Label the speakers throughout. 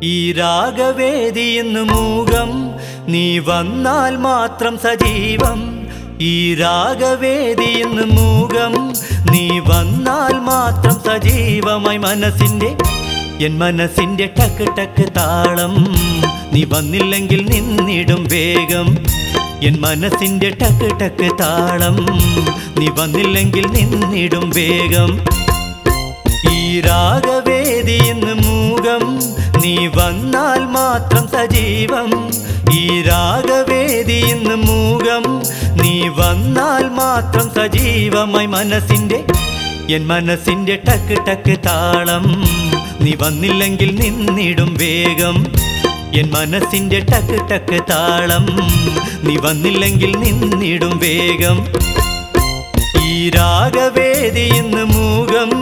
Speaker 1: ഈ രാഗവേദി എന്ന് മൂകം നീ വന്നാൽ മാത്രം സജീവം ഈ രാഗവേദി എന്ന് മൂകം നീ വന്നാൽ മാത്രം സജീവമായി മനസ്സിൻ്റെ എൻ മനസ്സിൻ്റെ ടക്ക് ടക്ക് താളം നീ വന്നില്ലെങ്കിൽ നിന്നിടും വേഗം എൻ മനസ്സിൻ്റെ ടക്ക് ടക്ക് താളം നീ വന്നില്ലെങ്കിൽ നിന്നിടും വേഗം ഈ രാഗവേദി എന്ന് മൂകം നീ വന്നാൽ മാത്രം സജീവം ഈ രാഗവേദി എന്ന് മൂകം നീ വന്നാൽ മാത്രം സജീവമായി മനസ്സിൻ്റെ എൻ മനസ്സിൻ്റെ ടക്ക് ടക്ക് താളം നീ വന്നില്ലെങ്കിൽ നിന്നിടും വേഗം എൻ മനസ്സിൻ്റെ ടക്ക് ടക്ക് താളം നീ വന്നില്ലെങ്കിൽ നിന്നിടും വേഗം ഈ രാഗവേദി ഇന്ന് മൂകം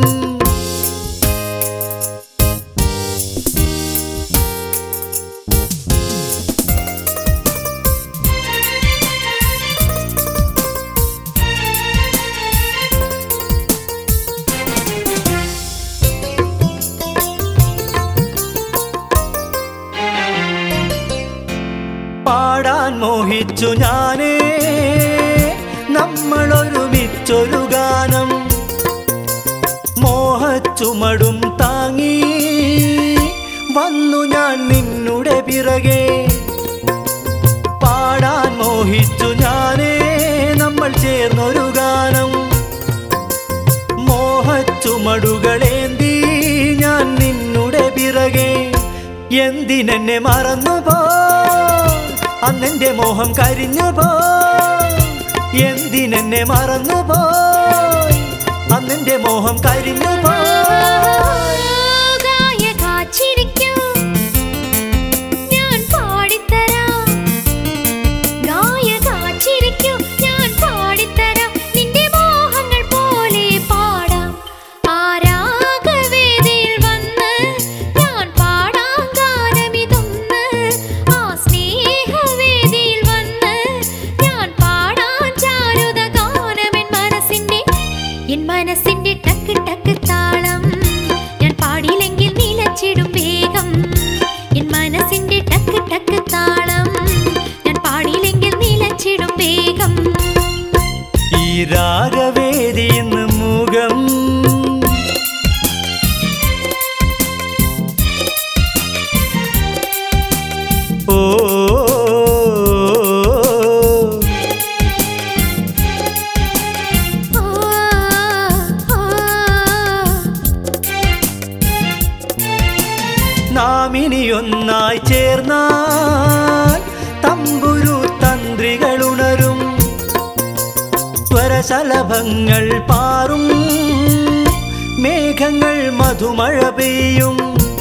Speaker 1: പാടാൻ മോഹിച്ചു ഞാനേ നമ്മൾ ഒരുമിച്ചൊരു ഗാനം മോഹച്ചുമടും താങ്ങി വന്നു ഞാൻ നിന്നുടെ പിറകെ പാടാൻ മോഹിച്ചു ഞാനേ നമ്മൾ ചേർന്നൊരു ഗാനം മോഹച്ചുമടുകളേന്തി ഞാൻ നിന്നുടെ പിറകെ എന്തിനെന്നെ മറന്നുപോ അന്നെന്റെ മോഹം കരിഞ്ഞുപോ എന്തിനെന്നെ മറന്നുപോ അന്നെന്റെ മോഹം കരിഞ്ഞുപോ
Speaker 2: ഗായക ചിരിക്കൂ, ഞാൻ പാടിത്തരാം. ഗായക ചിരിക്കൂ, ഞാൻ പാടിത്തരാം. നിന്റെ മോഹങ്ങൾ പോലെ പാടാം. ആ രാഗവേദിയിൽ വന്ന് ഞാൻ പാടാം ഗാനമിതൊന്ന്. ആ സ്നേഹവേദിയിൽ വന്ന് ഞാൻ പാടാം ചാരുത ഗാനമെൻ മനസ്സിന്റെ എൻ മനസ്സിന്റെ ടക്ക് ടക്ക് താളം ഞാൻ പാടിയില്ലെങ്കിൽ നിലച്ചിടും വേഗം എൻ മനസ്സിന്റെ ടക്ക് ടക്ക് താളം ഞാൻ പാടിയില്ലെങ്കിൽ നിലച്ചിടും വേഗം
Speaker 1: ഈ രാഗവേദി ഇന്ന് മുഖം ഓ
Speaker 2: ആ, ആ,
Speaker 1: നാം ഇനിയൊന്നായി ചേർന്നാൽ തമ്പുരു തന്ത്രികൾ ഉണരും സ്വരശലഭങ്ങൾ പാറും മേഘങ്ങൾ മധുമഴ പെയ്യും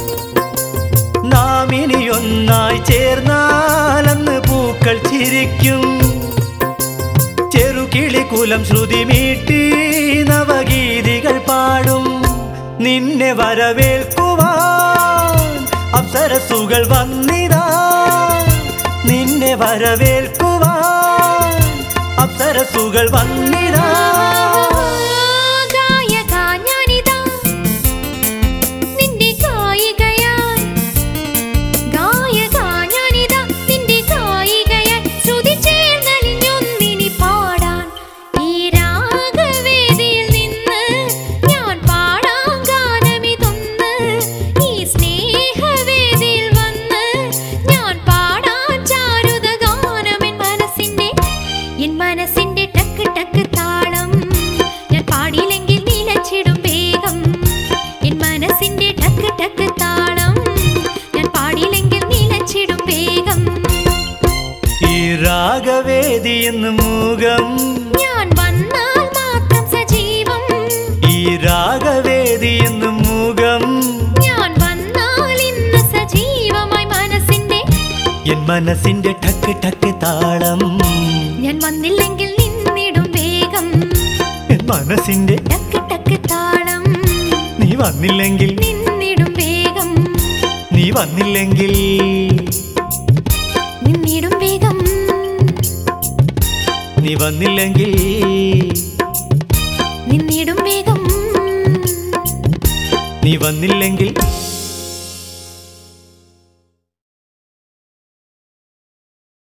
Speaker 1: നാം ഇനിയൊന്നായി ചേർന്നാൽ അന്ന് പൂക്കൾ ചിരിക്കും ചെറുകിളിക്കുലം ശ്രുതി മീട്ടി നവഗീതികൾ പാടും നിന്നെ വരവേൽക്കുവാൻ അപ്സരസുകൾ വന്നിതാ നിന്നെ വരവേൽക്കുവാൻ അപ്സരസുകൾ വന്നിതാ
Speaker 2: ഗായക ഞാനിതാ നിന്റെ ഗായികയായി ഗായക ഞാനിതാ നിന്റെ ഗായികയായി ശ്രുതി ചേർന്നലിഞ്ഞൊന്നിനി പാടാൻ ഈ രാഗവേദിയിൽ നിന്ന് ഞാൻ പാടാം ഗാനമിതൊന്ന് ഈ സ്നേഹവേദിയിൽ വന്ന് ഞാൻ പാടാം ചാരുത ഗാനമെൻ മനസ്സിന്റെ എൻ മനസ്സിന്റെ ടക്ക് ടക്ക് താളം ഞാൻ പാടിയില്ലെങ്കിൽ നിലച്ചിടും വേഗം എൻ മനസ്സിന്റെ ടക്ക് ടക്ക് താളം ഞാൻ പാടിയില്ലെങ്കിൽ നിലച്ചിടും വേഗം
Speaker 1: ഈ രാഗവേദി എന്ന് മുഖം
Speaker 2: ഞാൻ വന്നാൽ മാത്രം സജീവം
Speaker 1: ഈ രാഗവേദി എന്ന് മുഖം
Speaker 2: ഞാൻ വന്നാൽ ഇന്ന് സജീവമായി മനസ്സിന്റെ
Speaker 1: എൻ മനസ്സിന്റെ ടക്ക് ടക്ക് താളം
Speaker 2: ഞാൻ വന്നില്ലെങ്കിൽ നിന്നിടും വേഗം
Speaker 1: എൻ മനസ്സിന്റെ
Speaker 2: ടക്ക് ടക്ക് താളം
Speaker 1: നീ വന്നില്ലെങ്കിൽ
Speaker 2: നിന്നിടും വേഗം
Speaker 1: നീ വന്നില്ലെങ്കിൽ
Speaker 2: നിന്നിടും വേഗം
Speaker 1: നീ വന്നില്ലെങ്കിൽ
Speaker 2: നിന്നിടും വേഗം
Speaker 1: നീ വന്നില്ലെങ്കിൽ